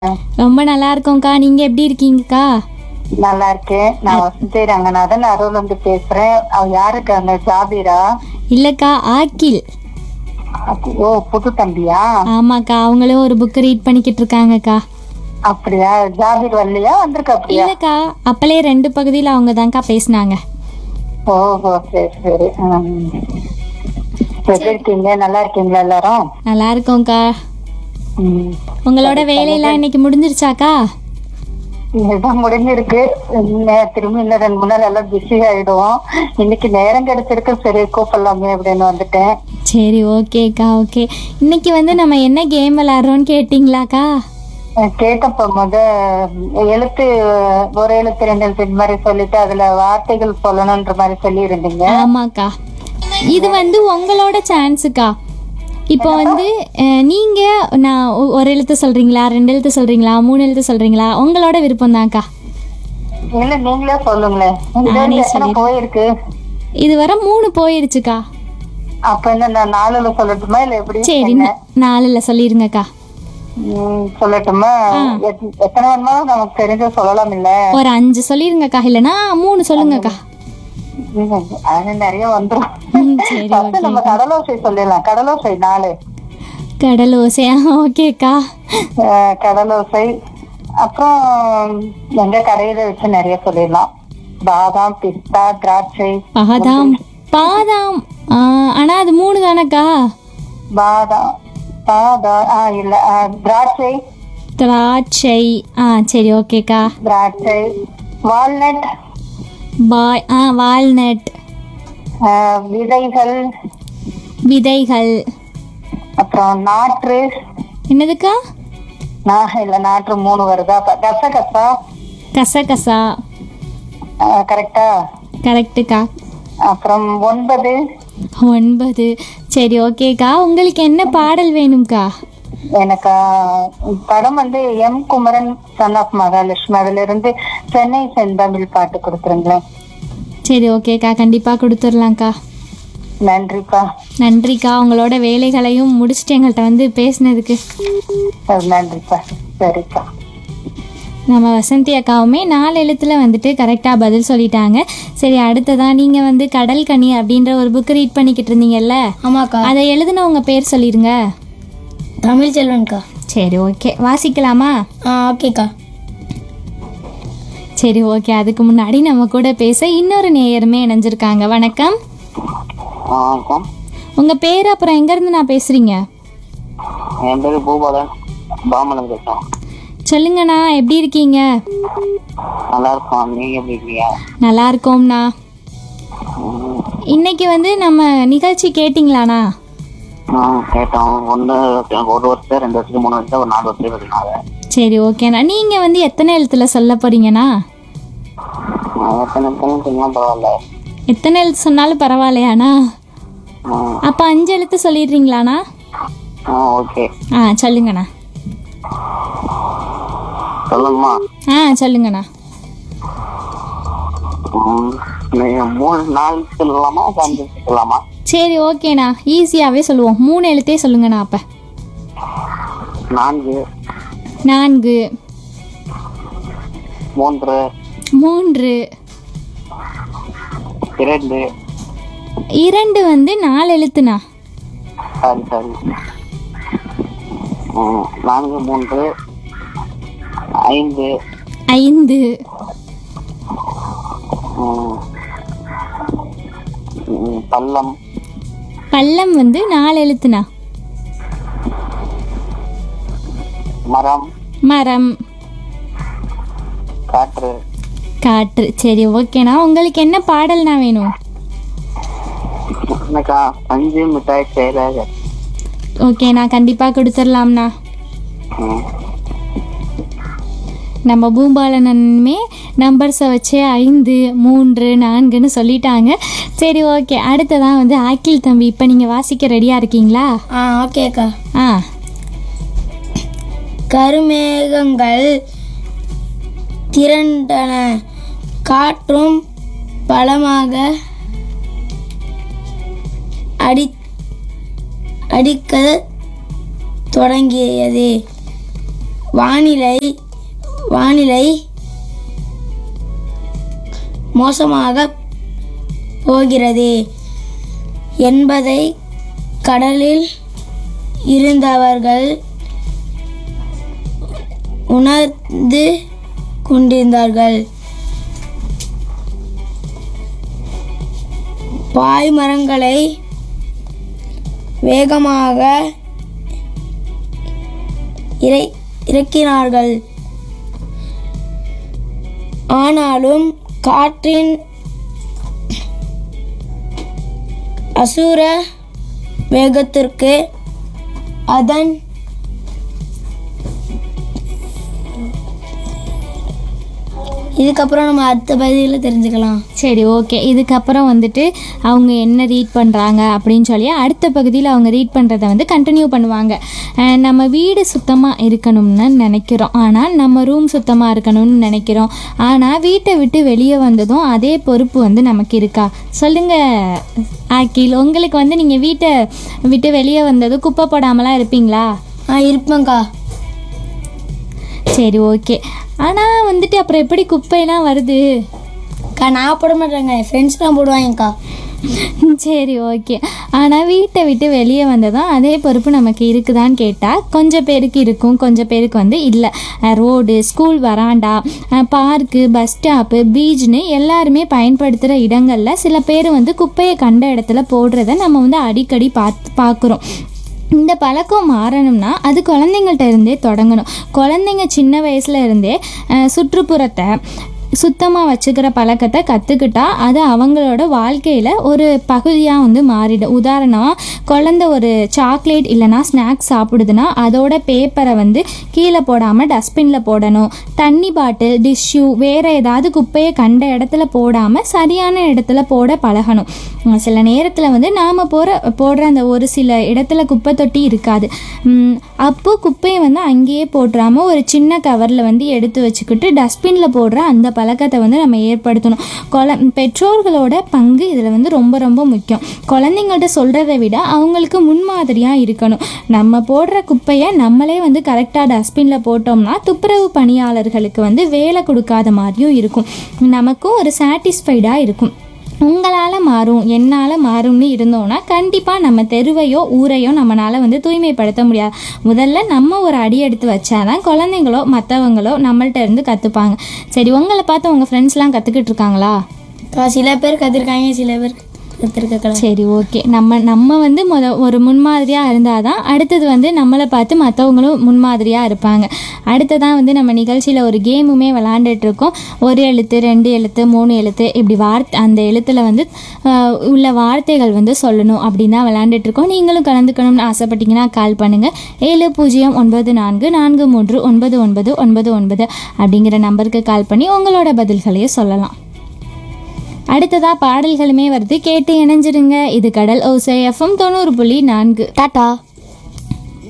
ரொம்ப நல்லா இருக்கோம்க்கா நீங்க எப்படி இருக்கீங்கக்கா நல்லா இருக்கேன் நான் வசந்தி ரங்கநாதன் அருள் வந்து பேசுறேன் அவ யாருக்கு அந்த ஜாபீரா இல்லக்கா ஆக்கில் அப்ப- ஓ புது தம்பியா ஆமாக்கா அவங்களும் ஒரு புக் ரீட் பண்ணிக்கிட்டு இருக்காங்கக்கா அப்படியா ஜாபீர் வரலையா வந்திருக்க அப்படியா இல்லக்கா அப்பலே ரெண்டு பகுதியில் அவங்க தான்க்கா பேசினாங்க ஓஹோ சரி சரி ஹம். எப்படி இருக்கீங்க நல்லா இருக்கீங்களா எல்லாரும் நல்லா இருக்கோம்க்கா ம். உங்களோட வேலையெல்லாம் இன்னைக்கு முடிஞ்சிருச்சாக்கா இதுதான் முடிஞ்சிருக்கு இன்னும் திரும்பி இன்னும் ரெண்டு மூணு நாள் எல்லாம் பிஸி ஆயிடுவோம் இன்னைக்கு நேரம் கிடைச்சிருக்கு சரி கூப்பிடலாமே அப்படின்னு வந்துட்டேன் சரி ஓகேக்கா ஓகே இன்னைக்கு வந்து நம்ம என்ன கேம் விளாட்றோன்னு கேட்டிங்களாக்கா அஹ் கேட்டப்ப முத எழுத்து ஒரு எழுத்து ரெண்டு எழுத்து இந்த மாதிரி சொல்லிட்டு அதுல வார்த்தைகள் சொல்லணும்ன்ற மாதிரி சொல்லி இருந்தீங்க ஆமாக்கா இது வந்து உங்களோட சான்ஸுக்கா இப்போ வந்து அஹ், நீங்க நான் ஒ- ஒரு எழுத்து சொல்றீங்களா ரெண்டு எழுத்து சொல்றீங்களா மூணு எழுத்து சொல்றீங்களா உங்களோட விருப்பம் தான்க்கா இல்ல நீங்களே சொல்லுங்களேன் இது நானே எத்தனை போயிருக்கு இது வர மூணு போயிடுச்சுக்கா அப்ப என்ன நான் நாலுல சொல்லட்டுமா இல்ல எப்படி சரி நா- நாலுல சொல்லிருங்கக்கா ம், சொல்லட்டுமா எத்- எத்தனை வேணுமாலும் நமக்கு தெரிஞ்ச சொல்லலாம் இல்ல ஒரு அஞ்சு சொல்லிருங்கக்கா இல்லைன்னா மூணு சொல்லுங்கக்கா ம், அது நிறைய வந்துரும் ம், சரி First நம்ம கடலோசை சொல்லிடலாம் கடலோசை நாலு கடலோசை ஓகேக்கா அஹ் கடலோசை அப்புறம் எங்க கடையில வச்சு நிறைய சொல்லிடலாம் பாதாம் பிஸ்தா திராட்சை பாதாம் பாதாம் ஆ, ஆனா அது மூணு தானக்கா பாதாம் பாதா ஆ இல்ல அஹ், திராட்சை திராட்சை ஆ சரி ஓகேக்கா திராட்சை வால்நட் பாய் ஆ வால்நட் அஹ், விதைகள் விதைகள் அப்புறம் நாற்று என்னதுக்கா நான் இல்ல நாற்று மூணு வருதா அப்ப கசகசா கசகசா கரெக்டா கரெக்டுக்கா அப்புறம் ஒன்பது ஒன்பது சரி ஓகேக்கா உங்களுக்கு என்ன பாடல் வேணும்க்கா எனக்கு ஆஹ், படம் வந்து M Kumaran son of Mahalakshmi அதுல இருந்து சென்னை செந்தமிழ் பாட்டு கொடுத்துருங்களேன் சரி ஓகேக்கா கண்டிப்பாக கொடுத்துடலாம்க்கா நன்றிப்பா நன்றிக்கா உங்களோட வேலைகளையும் முடிச்சுட்டு எங்கள்கிட்ட வந்து பேசினதுக்கு அஹ் நன்றிப்பா சரிப்பா நம்ம வசந்தி அக்காவுமே நாலு எழுத்துல வந்துட்டு கரெக்டாக பதில் சொல்லிட்டாங்க சரி அடுத்ததான் நீங்கள் வந்து கடல் கனி அப்படின்ற ஒரு புக் ரீட் பண்ணிக்கிட்டு இருந்தீங்கல்ல ஆமாக்கா அதை எழுதின உங்கள் பேர் சொல்லிடுங்க தமிழ் செல்வன்க்கா சரி ஓகே வாசிக்கலாமா ஆ ஓகேக்கா சரி ஓகே அதுக்கு முன்னாடி நம்ம கூட பேச இன்னொரு நேயருமே இணைஞ்சிருக்காங்க வணக்கம் வணக்கம் உங்கள் பேர் அப்புறம் எங்கேருந்து நான் பேசுகிறீங்க என் பேரு பூபாலன் பாமலன் பேசுறேன் சொல்லுங்கண்ணா எப்படி இருக்கீங்க நல்லா இருக்கும் நீங்க எப்படி இருக்கீங்க நல்லா இருக்கோம்ண்ணா இன்னைக்கு வந்து நம்ம நிகழ்ச்சி கேட்டிங்களாண்ணா கேட்டோம் ஒன்று ஒரு வருஷம் ரெண்டு வருஷத்துக்கு மூணு வருஷம் ஒரு நாலு வருஷம் வச்சுருக்காங்க சரி ஓகேண்ணா நீங்கள் வந்து எத்தனை எழுத்துல சொல்ல போறீங்கண்ணா எத்தனை எத்தனை சொன்னாலும் பரவாயில்ல எத்தனை எழுத்து சொன்னாலும் பரவாயில்லையாண்ணா அப்போ அஞ்சு எழுத்து சொல்லிடுறீங்களாண்ணா ஆ ஓகே ஆ சொல்லுங்கண்ணா சொல்லுங்கம்மா ஆ சொல்லுங்கண்ணா ம், நீங்க மூணு நாலு சொல்லலாமா இல்ல அஞ்சு சொல்லலாமா சரி ஓகேண்ணா ஈஸியாகவே சொல்லுவோம் மூணு எழுத்தே சொல்லுங்கண்ணா அப்போ நான்கு நான்கு மூன்று மூன்று இரண்டு இரண்டு வந்து நாலு எழுத்துண்ணா சாரி சாரி ம், நான்கு மூன்று ஐந்து ஐந்து ம், ம், பள்ளம் பள்ளம் வந்து நாலு எழுத்துண்ணா மரம் மரம் காற்று காற்று சரி ஓகேண்ணா உங்களுக்கு என்ன பாடல்னா வேணும் என்னக்கா பஞ்சு மிட்டாய் செயலாக ஓகேண்ணா கண்டிப்பாக கொடுத்துடலாம்ண்ணா ம், நம்ம பூபாலனனுமே நம்பர்ஸை வச்சு ஐந்து மூன்று நான்குன்னு சொல்லிட்டாங்க சரி ஓகே அடுத்ததான் வந்து ஆக்கில் தம்பி இப்போ நீங்கள் வாசிக்க ரெடியாக இருக்கீங்களா ஆ ஓகேக்கா ஆ கருமேகங்கள் திரண்டன காற்றும் பலமாக அடி அடிக்க தொடங்கியது வானிலை வானிலை மோசமாக போகிறது என்பதை கடலில் இருந்தவர்கள் உணர்ந்து கொண்டிருந்தார்கள் பாய்மரங்களை வேகமாக இறை இறக்கினார்கள் ஆனாலும் காற்றின் அசுர வேகத்திற்கு அதன் இதுக்கப்புறம் நம்ம அடுத்த பகுதியில் தெரிஞ்சுக்கலாம் சரி ஓகே இதுக்கப்புறம் வந்துட்டு அவங்க என்ன ரீட் பண்ணுறாங்க அப்படின்னு சொல்லி அடுத்த பகுதியில் அவங்க ரீட் பண்ணுறத வந்து கண்டினியூ பண்ணுவாங்க அஹ் நம்ம வீடு சுத்தமாக இருக்கணும்னு நினைக்கிறோம் ஆனால் நம்ம ரூம் சுத்தமாக இருக்கணும்னு நினைக்கிறோம் ஆனால் வீட்டை விட்டு வெளியே வந்ததும் அதே பொறுப்பு வந்து நமக்கு இருக்கா சொல்லுங்கள் ஆக்கில் உங்களுக்கு வந்து நீங்கள் வீட்டை விட்டு வெளியே வந்ததும் குப்பை போடாமலாம் இருப்பீங்களா ஆ இருப்பேங்க்கா சரி ஓகே ஆனால் வந்துட்டு அப்புறம் எப்படி குப்பையெல்லாம் வருது அக்கா நான் போட மாட்டேங்க என் ஃப்ரெண்ட்ஸ்லாம் போடுவாங்கக்கா சரி ஓகே ஆனால் வீட்டை விட்டு வெளியே வந்ததும் அதே பொறுப்பு நமக்கு இருக்குதான்னு கேட்டால் கொஞ்சம் பேருக்கு இருக்கும் கொஞ்சம் பேருக்கு வந்து இல்லை ரோடு ஸ்கூல் வராண்டா பார்க்கு பஸ் ஸ்டாப்பு பீச்னு எல்லாருமே பயன்படுத்துகிற இடங்களில் சில பேர் வந்து குப்பையை கண்ட இடத்துல போடுறத நம்ம வந்து அடிக்கடி பார்த்து பார்க்குறோம் இந்த பழக்கம் மாறணும்னா அது குழந்தைங்கள்ட்ட இருந்தே தொடங்கணும் குழந்தைங்க சின்ன வயசுல இருந்தே அஹ், சுற்றுப்புறத்தை சுத்தமாக வச்சுக்கிற பழக்கத்தை கற்றுக்கிட்டா அது அவங்களோட வாழ்க்கையில் ஒரு பகுதியாக வந்து மாறிடும் உதாரணமாக குழந்தை ஒரு சாக்லேட் இல்லைனா ஸ்நாக்ஸ் சாப்பிடுதுன்னா அதோட பேப்பரை வந்து கீழே போடாமல் டஸ்ட்பினில் போடணும் தண்ணி பாட்டில் டிஷ்யூ வேறு ஏதாவது குப்பையை கண்ட இடத்துல போடாமல் சரியான இடத்துல போட பழகணும் உம், சில நேரத்தில் வந்து நாம் போகிற போடுற அந்த ஒரு சில இடத்துல குப்பை தொட்டி இருக்காது உம், அப்போ குப்பையை வந்து அங்கேயே போட்டுறாம ஒரு சின்ன கவரில் வந்து எடுத்து வச்சுக்கிட்டு டஸ்ட்பினில் போடுற அந்த பழக்கத்தை வந்து நம்ம ஏற்படுத்தணும் கொல பெற்றோர்களோட பங்கு இதில் வந்து ரொம்ப ரொம்ப முக்கியம் குழந்தைங்கள்ட்ட சொல்கிறத விட அவங்களுக்கு முன்மாதிரியாக இருக்கணும் நம்ம போடுற குப்பையை நம்மளே வந்து கரெக்டாக டஸ்ட்பினில் போட்டோம்னா துப்புரவு பணியாளர்களுக்கு வந்து வேலை கொடுக்காத மாதிரியும் இருக்கும் நமக்கும் ஒரு சாட்டிஸ்ஃபைடாக இருக்கும் உங்களால் மாறும் என்னால் மாறும்னு இருந்தோம்னா கண்டிப்பாக நம்ம தெருவையோ ஊரையோ நம்மளால் வந்து தூய்மைப்படுத்த முடியாது முதல்ல நம்ம ஒரு அடி எடுத்து வச்சாதான் குழந்தைங்களோ மற்றவங்களோ நம்மள்ட்ட இருந்து கற்றுப்பாங்க சரி உங்களை பார்த்து உங்கள் ஃப்ரெண்ட்ஸ்லாம் கற்றுக்கிட்டு இருக்காங்களா அக்கா சில பேர் கற்றுருக்காங்க சில பேர் கற்றுருக்கா சரி ஓகே நம்ம நம்ம வந்து முத ஒரு முன்மாதிரியாக இருந்தால் தான் அடுத்தது வந்து நம்மளை பார்த்து மற்றவங்களும் முன்மாதிரியாக இருப்பாங்க அடுத்ததான் வந்து நம்ம நிகழ்ச்சியில் ஒரு கேமுமே விளாண்டுட்டு இருக்கோம் ஒரு எழுத்து ரெண்டு எழுத்து மூணு எழுத்து இப்படி வார்த்தை அந்த எழுத்தில் வந்து ஆஹ், உள்ள வார்த்தைகள் வந்து சொல்லணும் அப்படின்னு தான் விளாண்டுட்டு இருக்கோம் நீங்களும் கலந்துக்கணும்னு ஆசைப்பட்டீங்கன்னா கால் பண்ணுங்கள் ஏழு பூஜ்ஜியம் ஒன்பது நான்கு நான்கு மூன்று ஒன்பது ஒன்பது ஒன்பது ஒன்பது அப்படிங்கிற நம்பருக்கு கால் பண்ணி உங்களோட பதில்களையும் சொல்லலாம் அடுத்ததா பாடல்களுமே வருது கேட்டு இணைஞ்சிருங்க இது கடல் ஓசை எஃப்எம் தொண்ணூறு புள்ளி நான்கு டாட்டா